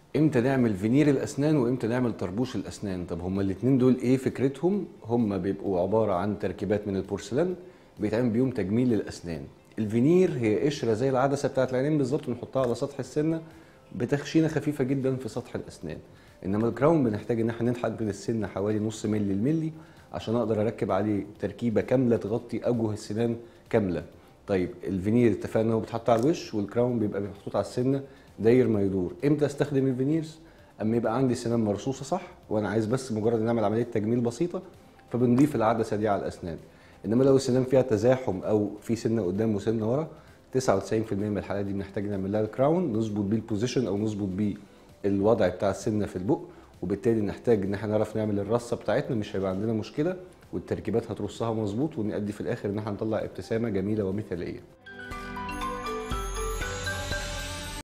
امتى نعمل فينير الاسنان وامتى نعمل طربوش الاسنان طب هما الاتنين دول ايه فكرتهم هما بيبقوا عباره عن تركيبات من البورسلان بيتعمل بيهم تجميل للاسنان الفينير هي قشره زي العدسه بتاعت العينين بالظبط بنحطها على سطح السنه بتخشينه خفيفه جدا في سطح الاسنان انما الكراون بنحتاج ان احنا ننحت من السنه حوالي نص ملي الملي عشان اقدر اركب عليه تركيبه كامله تغطي اوجه السنان كامله طيب الفينير اتفقنا هو بيتحط على الوش والكراون بيبقى محطوط على السنه داير ما يدور امتى استخدم الفينيرز اما يبقى عندي سنان مرصوصه صح وانا عايز بس مجرد نعمل عمليه تجميل بسيطه فبنضيف العدسه دي على الاسنان انما لو السنان فيها تزاحم او في سنه قدام وسنه ورا 99% من الحالات دي بنحتاج نعمل لها الكراون نظبط بيه البوزيشن او نظبط بيه الوضع بتاع السنه في البق وبالتالي نحتاج ان احنا نعرف نعمل الرصه بتاعتنا مش هيبقى عندنا مشكله والتركيبات هترصها مظبوط ونأدي في الاخر ان احنا نطلع ابتسامه جميله ومثاليه